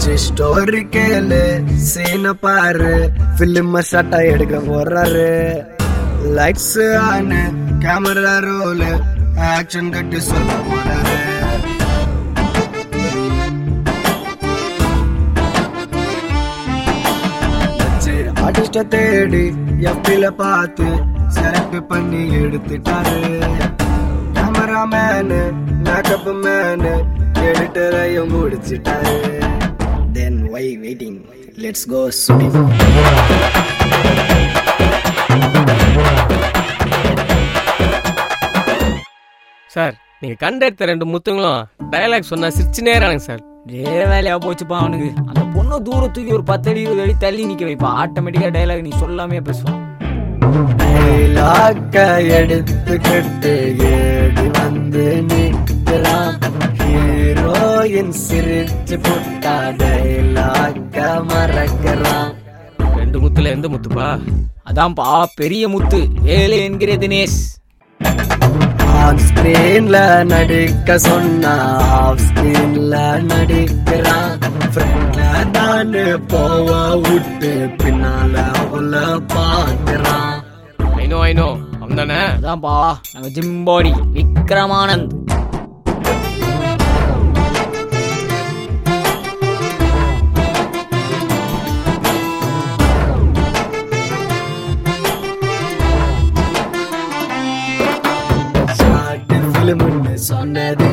story கேளு சீன பாரு பிலிம் ஷாட்டா எடுக்க போறாரு lights on camera roll action cut சொல்ல போறாரு ஆர்டிஸ்ட தேடி எப்பில பார்த்து செலக்ட் பண்ணி எடுத்துட்டாரு கேமராமேனு மேக்கப் மேனு எடிட்டரையும் முடிச்சிட்டாரு then why waiting let's go shooting sir நீங்க கண்டெடுத்த ரெண்டு முத்துங்களும் டயலாக் சொன்னா சிரிச்சுனே இருக்கானுங்க சார் இதே வேலையா போச்சுப்பா அவனுக்கு அந்த பொண்ணை தூரத்துக்கு ஒரு பத்து அடி இருபது அடி தள்ளி நிக்க வைப்பா ஆட்டோமேட்டிக்கா டைலாக் நீ சொல்லாமே பேசுவான் டைலாக்க எடுத்துக்கிட்டு ஏடி வந்து நிற்கிறான் ஹீரோயின் சிரிச்சு புட்டா டைலாக்க மறக்கிறான் ரெண்டு முத்துல எந்த முத்துப்பா அதான்ப்பா பெரிய முத்து ஏழு என்கிற தினேஷ் ஆன் ஸ்கிரீன்ல நடிக்க சொன்னா ஆஃப் ஸ்கிரீன்ல நடிக்கிறான் ஃப்ரெண்ட்ல தானே போவ விட்டு பின்னால அவள பாக்குறான் ஐனோ ஐனோ அவன் தானே அதான்ப்பா நம்ம ஜிம்பாடி விக்ரமானந்த் ஷார்ட் ஃபிலிம்னு சொன்னது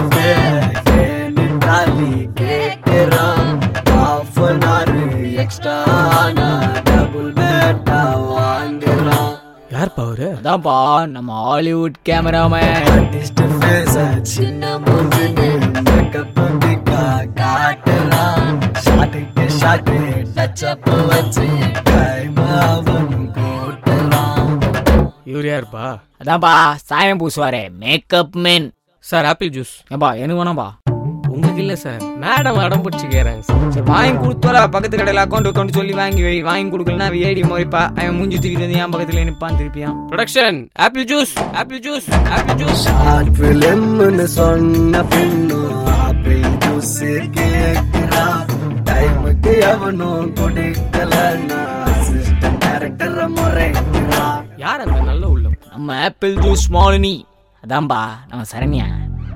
தாலி கேட்கிறான் half an hour extra double batta வாங்குறான் யார்ப்பா அவரு அதான்ப்பா நம்ம ஹாலிவுட் கேமராமேன் ஆர்டிஸ்ட் ஃபேஸ சின்ன மூஞ்சுன்னு மேக்கப் பிக்கா காட்டுறான் ஷாட்டுக்கு ஷாட்டு டச் அப் வச்சு டைம் அவனும் கூட்டுறான் இவர் யாருப்பா அதான்ப்பா சாயம் பூசுவாரே makeup man sir apple juice ஏப்பா எனக்கு வேணாம்பா உங்களுக்கு இல்ல சார் மேடம் அடம் பிடிச்சி கேக்குறாங்க சார் சரி வாங்கி கொடுத்தோல பக்கத்து கடையில் அக்கௌண்ட் அக்கௌண்ட் சொல்லி வாங்கி வை வாங்கி கொடுக்கலனா அவ ஏடி மோரிப்பா அவன் மூஞ்சி தூக்கிட்டு வந்து என் பக்கத்துல நிப்பான் திருப்பியான் production apple juice apple juice apple juice short ஃபிலிம்னு சொன்ன பின்னும் ஆப்பிள் ஜூஸ் கேட்கிறா டைமுக்கு அவனும் கொடுக்கலன்னா அசிஸ்டன்ட் டேரக்டர் முறைக்கிறா யார் அந்த நல்ல உள்ளம் நம்ம ஆப்பிள் ஜூஸ் மாலினி அதான்பா நம்ம சரண்யா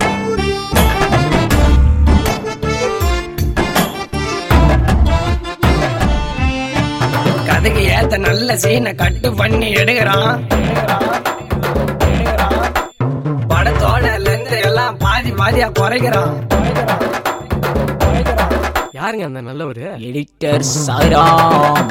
கதைக்கு ஏத்த நல்ல சீனை கட்டு பண்ணி எடுக்கிறான் படத்தோட லென்த் எல்லாம் பாதி பாதியா குறைக்கிறான் யாருங்க அந்த நல்லவரு எடிட்டர் சாய்ராம்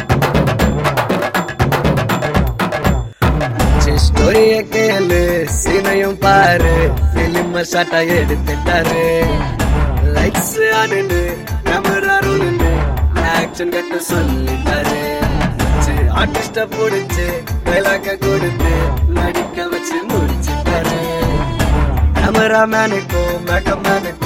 ஸ்டோரிய கேளு சீனையும் பாரு பிலிம் ஷாட்டா எடுத்துட்டாரு லைட்ஸ் ஆனு கேமரா ரோல்னு ஆக்ஷன் கட்டு சொல்லிட்டாரு ஆர்டிஸ்ட பிடிச்சு டைலாக்க கொடுத்து நடிக்க வச்சு முடிச்சுட்டாரு கேமராமேனுக்கும் மேக்கப் மேனுக்கும்